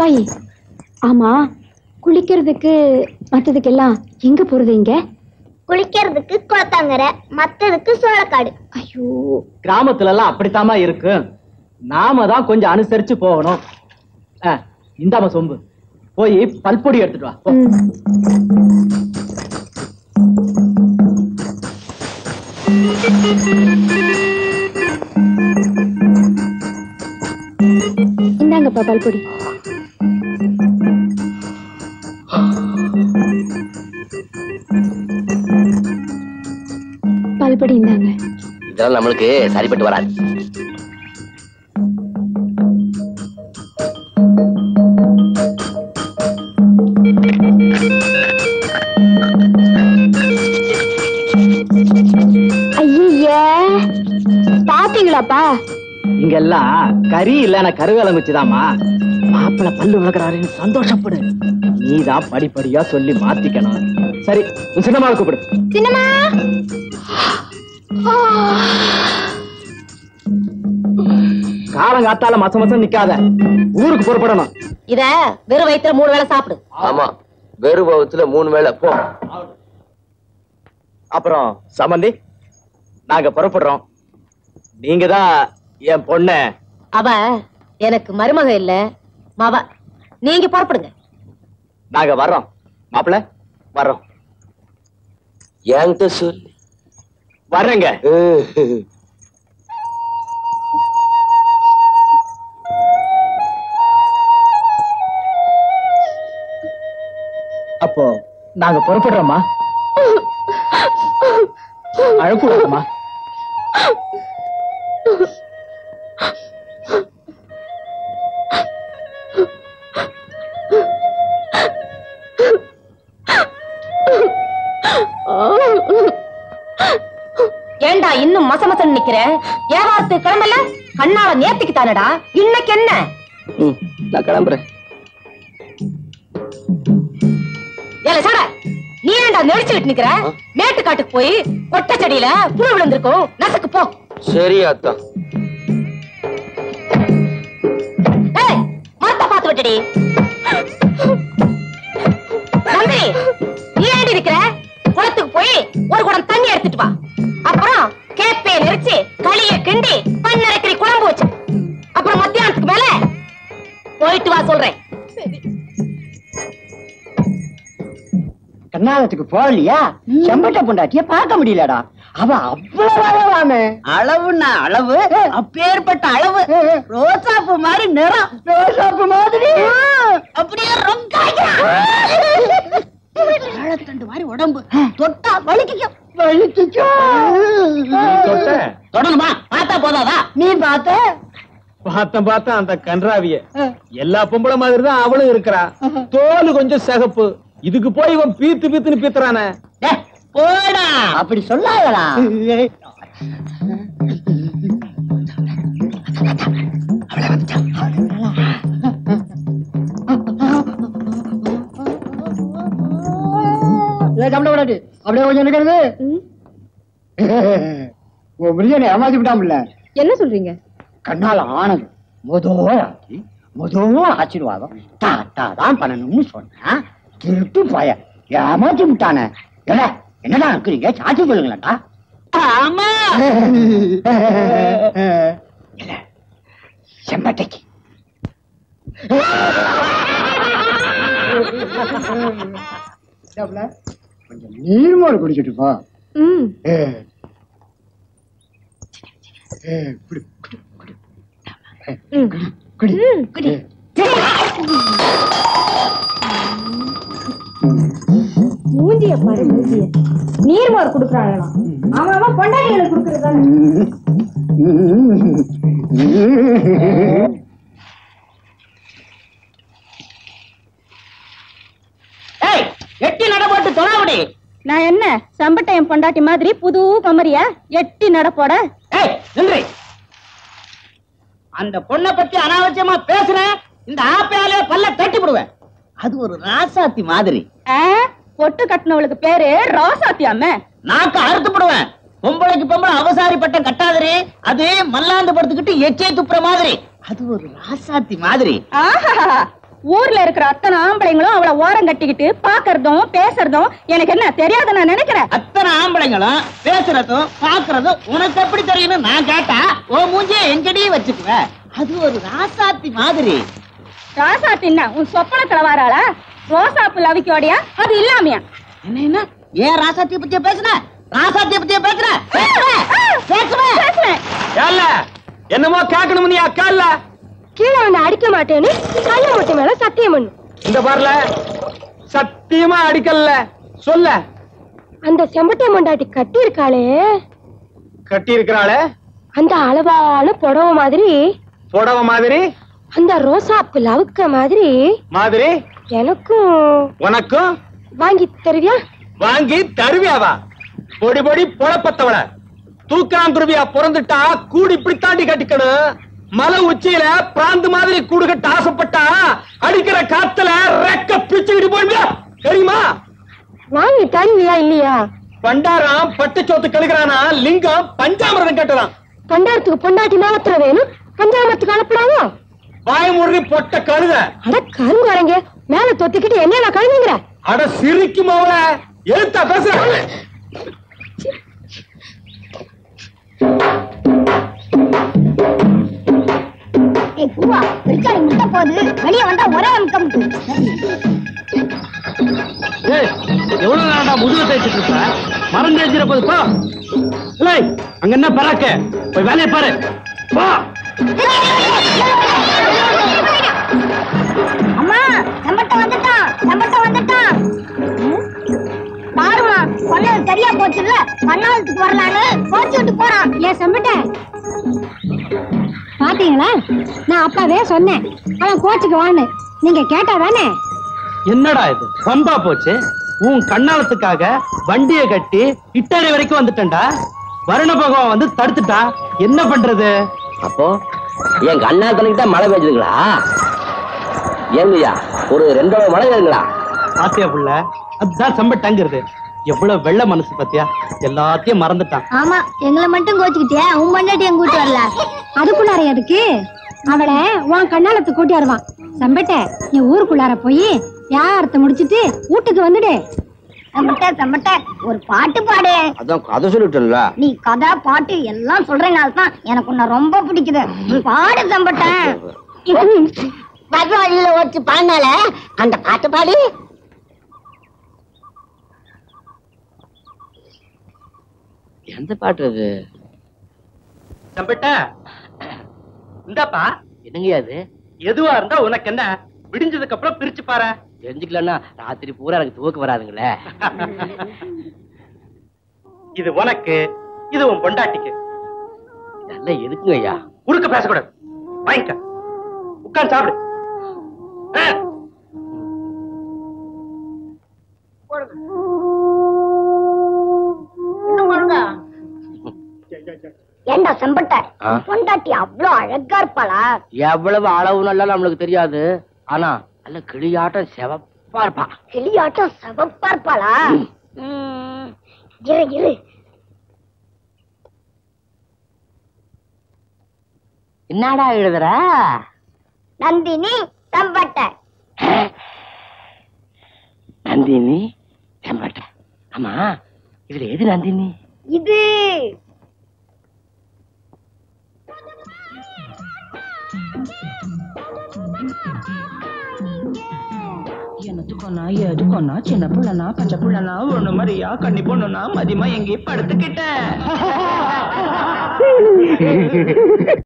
சிப்பாயி ஆமா குளிக்கிறதுக்கு மத்ததுக்கெல்லாம் எங்க போறது இங்க குளிக்கிறதுக்கு குளத்தாங்கரை மத்ததுக்கு சோளக்காடு ஐயோ கிராமத்துல எல்லாம் அப்படித்தாம்மா இருக்கு நாம தான் கொஞ்சம் அனுசரிச்சு போகணும் ஆ, இந்தாம்மா சொம்பு போய் பல்பொடி எடுத்துட்டு வா போ. ம். இந்தாங்கப்பா பல்பொடி பல்பொடி இந்தாங்க இதெல்லாம் நம்மளுக்கு சரிப்பட்டு வராது ஐய பாத்தீங்களாப்பா இங்கெல்லாம் கறி இல்லைன்னா கருவேலங்குச்சிதாம்மா மாப்பிள்ளை பல்லு விளக்குறாருன்னு சந்தோஷப்படு நீதான் படிப்படியா சொல்லி மாத்திக்கணும் சரி உன் சின்னம்மாவை கூப்பிடு சின்னம்மா காலங்காத்தால மச மசம் நிக்காத ஊருக்கு புறப்படணும் இத வெறும் வயித்துல மூணு வேளை சாப்பிடு ஆமா வெறும் வகுத்துல மூணு வேளை போ அப்புறம் சம்பந்தி நாங்க புறப்படுறோம் நீங்க தான் என் பொண்ண அவ எனக்கு மருமக இல்ல மவ நீங்க புறப்படுங்க நாங்க வர்றோம் மாப்பிள்ள வர்றோம் என்கிட்ட சொல்லு வர்றேங்க அப்போ நாங்க புறப்படுறோமா அழக்கூடாதுமா ஏண்டா இன்னும் மசமசன்னு நிக்கிற வியாபாரத்து கிளம்பல கண்ணால நேத்துக்கு தானடா இன்னைக்கு என்ன நான் கிளம்புறேன் ஏல சாட நீ ஏன்டா நெடிச்சுக்கிட்டு நிக்கிற மேட்டு காட்டுக்கு போய் கொட்டை செடியில புழு விழுந்திருக்கும் நசுக்கு போ சரி அத்தா ஏய் மரத்தை பார்த்து விட்டுடி நந்தினி நீ ஏண்டி இருக்கிற குளத்துக்கு போய் ஒரு குடம் தண்ணி எடுத்துட்டு வா அப்புறம் கேப்பைய நெரிச்சு களிய கிண்டி பன்னரைக்கறி குழம்பு வச்சு அப்புறம் மத்தியானத்துக்கு மேல போயிட்டு வா சொல்றேன் கர்நாடகத்துக்கு போகலையா செம்பட்ட பொண்டாட்டிய பார்க்க முடியலடா அவ அவ்வளவு அழகாமே அளவுன்னா அளவு அப்பேற்பட்ட அளவு ரோசாப்பு மாதிரி நிறம் ரோசாப்பு மாதிரி அப்படியே ரொம்ப வாழைத்தண்டு மாதிரி உடம்பு தொட்டா வலிக்கும் வலிக்கும் தொடணுமா பார்த்தா போதாதா நீ பார்த்த பார்த்தேன் பார்த்தேன் அந்த கன்றாவிய எல்லா பொம்பளை மாதிரி தான் அவளும் இருக்கிறா தோல் கொஞ்சம் சிகப்பு இதுக்கு போய் இவன் பீத்து பீத்துன்னு பீத்துறானே டேய், போடா அப்படி சொல்லாதடா கவலைப்படாது அப்படியே கொஞ்சம் இருக்கிறது உன் பிரியாணி ஏமாத்தி விட்டாமல்ல என்ன சொல்றீங்க கண்ணால ஆனது முதோ ராத்திரி முதோ ஆசீர்வாதம் தாத்தா தான் பண்ணணும்னு சொன்னா திருட்டு போய ஏமாத்தி விட்டானே ஏடா, என்னடா இருக்கிறீங்க சாட்சி சொல்லுங்களா ஆமா செம்பட்டைக்கு கொஞ்சம் நீர்மோர் குடிச்சிட்டு போ ம் ஏ. ஏ, குடி, குடி, குடி. ம். குடி, ம். குடி. மூஞ்சிய பாரு மூஞ்சிய நீர்மோர் குடுக்கறாங்களாம் அவன் அவன் பொண்டாட்டிகளுக்கு குடுக்கறதானே ஏய், எட்டி நட போட்டு தொலாவடி நான் என்ன சம்பட்டையன் பொண்டாட்டி மாதிரி புது கமரியா எட்டி நடப்போட ஏய் நின்று அந்த பொண்ணை பத்தி அனாவசியமா பேசுன இந்த ஆப்பையாலே பல்ல தட்டி விடுவேன் அது ஒரு ராசாத்தி மாதிரி பொட்டு கட்டினவளுக்கு பேரு ரோசாத்தியாம நாக்க அறுத்து விடுவேன் பொம்பளைக்கு பொம்பளை அவசாரி பட்டம் கட்டாதரு அது மல்லாந்து படுத்துக்கிட்டு எச்சே துப்புற மாதிரி அது ஒரு ராசாத்தி மாதிரி ஆஹா ஊர்ல இருக்கிற அத்தனை ஆம்பளைங்களும் அவளை ஓரம் கட்டிக்கிட்டு பாக்குறதும் பேசுறதும் எனக்கு என்ன தெரியாத நான் நினைக்கிறேன் அத்தனை ஆம்பளைங்களும் பேசுறதும் பாக்குறதும் உனக்கு எப்படி தெரியும்னு நான் கேட்டா ஓ மூஞ்சிய எங்கடி வச்சுக்குவ அது ஒரு ராசாத்தி மாதிரி ராசாத்தின்னா உன் சொப்பனத்துல வராளா ரோசாப்பு லவிக்கோடியா அது இல்லாமையா என்ன என்ன ஏன் ராசாத்திய பத்திய பேசுன ராசாத்திய பத்திய பேசுற பேசுவேன் பேசுறேன் ஏல்ல என்னமோ கேட்கணும் நீ அக்கா இல்ல கீழே வந்து அடிக்க மாட்டேன்னு கல்ல முட்டை மேல சத்தியம் பண்ணு இந்த பாருல சத்தியமா அடிக்கல சொல்ல அந்த செம்பட்டை மண்டாட்டி கட்டி இருக்காளே கட்டி இருக்கிறாளே அந்த அளவான புடவை மாதிரி புடவ மாதிரி அந்த ரோசாப்பு லவுக்க மாதிரி மாதிரி எனக்கும் உனக்கும் வாங்கி தருவியா வாங்கி தருவியாவா பொடி பொடி பொழப்பத்தவள தூக்காங்குருவியா பிறந்துட்டா கூடி இப்படி தாண்டி கட்டிக்கணும் மலை உச்சியில பிராந்து மாதிரி கூடு கட்ட ஆசைப்பட்டா அடிக்கிற காத்துல ரெக்க பிச்சுக்கிட்டு போயிடுவியா தெரியுமா வாங்கி தருவியா இல்லையா பண்டாரம் பட்டு சோத்து கழுகுறானா லிங்கம் பஞ்சாமிரதம் கட்டுறான் பண்டாரத்துக்கு பொண்டாட்டி நாளத்துல வேணும் பஞ்சாமத்துக்கு அனுப்புறாங்க வாய முருகி பொட்ட கழுத அட கருங்குறங்க மேல தொத்திக்கிட்டு என்ன கழுதுங்கிற அட சிரிக்கும் அவள எழுத்தா பேசுற ஏய் பூவா பெருச்சாளி முட்டை போகுது வெளியே வந்தா ஒரே அமுக்கம் எவ்வளவு நேரம்டா முதுகு தேய்ச்சிட்டு இருப்ப மரம் தேய்ச்சிட போது போ இல்லை அங்க என்ன பராக்க போய் வேலையை பாரு போ அம்மா சம்பட்ட வந்துட்டான் சம்பட்ட வந்துட்டான் ம்? பாருமா சொன்னது சரியா போச்சுல்ல பன்னாலத்துக்கு வரலான்னு கோச்சு விட்டு போறான் ஏன் செம்பட்ட பாத்தீங்களா நான் அப்பவே சொன்னேன் அவன் கோச்சுக்கு வான்னு நீங்க கேட்டா தானே என்னடா இது பம்பா போச்சு உன் கண்ணாலத்துக்காக வண்டிய கட்டி இட்டாரி வரைக்கும் வந்துட்டேன்டா வருண பகவான் வந்து தடுத்துட்டா என்ன பண்றது அப்போ என் கண்ணாத்தனுக்கு தான் மழை பெஞ்சதுங்களா ஏங்கய்யா ஒரு ரெண்டோட மழை வருங்களா பாத்தியா புள்ள அதுதான் செம்பட்டாங்கிறது எவ்வளவு வெள்ள மனசு பாத்தியா எல்லாத்தையும் மறந்துட்டான் ஆமா எங்களை மட்டும் கோச்சுக்கிட்டியா உன் மண்டாட்டி எங்க கூட்டு வரல அதுக்குள்ளார எதுக்கு அவளை உன் கண்ணாலத்து கூட்டி வருவான் செம்பட்ட நீ ஊருக்குள்ளார போய் வியாபாரத்தை முடிச்சிட்டு வீட்டுக்கு வந்துடு சம்பட்ட சம்பட்ட ஒரு பாட்டு பாடு அதான் கதை சொல்லிட்டேன்ல நீ கதை பாட்டு எல்லாம் சொல்றதுனால தான் எனக்கு உன்னை ரொம்ப பிடிக்குது நீ பாடு சம்பட்டேன் வழியில ஓடிச்சு பாடினால அந்த பாட்டு பாடி எந்த பாட்டு அது செம்பட்ட இந்தாப்பா என்னங்கய்யா அது எதுவா இருந்தா உனக்கு என்ன விடிஞ்சதுக்கு அப்புறம் பிரிச்சு பாரு தெரிஞ்சுக்கலன்னா ராத்திரி பூரா எனக்கு துவக்கு வராதுங்களே இது உனக்கு இது உன் பொண்டாட்டிக்கு இதெல்லாம் எதுக்குங்க ஐயா குறுக்க பேசக்கூடாது வாங்கிக்க உட்கார்ந்து சாப்பிடு ஆ. ஏண்டா செம்பட்ட ஆ? பொண்டாட்டி அவ்வளவு அழகா இருப்பாளா எவ்வளவு அளவு நல்லா நம்மளுக்கு தெரியாது ஆனா நல்ல கிளியாட்டம் செவப்பா இருப்பா கிளியாட்டம் சிவப்பா இருப்பாளா ம், இரு இரு என்னடா எழுதுற நந்தினி செம்பட்ட நந்தினி செம்பட்ட ஆமா இதுல எது நந்தினி இது என்னத்துக்கோனா எதுக்கோனா சின்ன புள்ளனா பச்சை புள்ளனா ஒண்ணு மாதிரியா கண்ணி பொண்ணுனா மதியமா எங்கேயும் படுத்துக்கிட்டேன்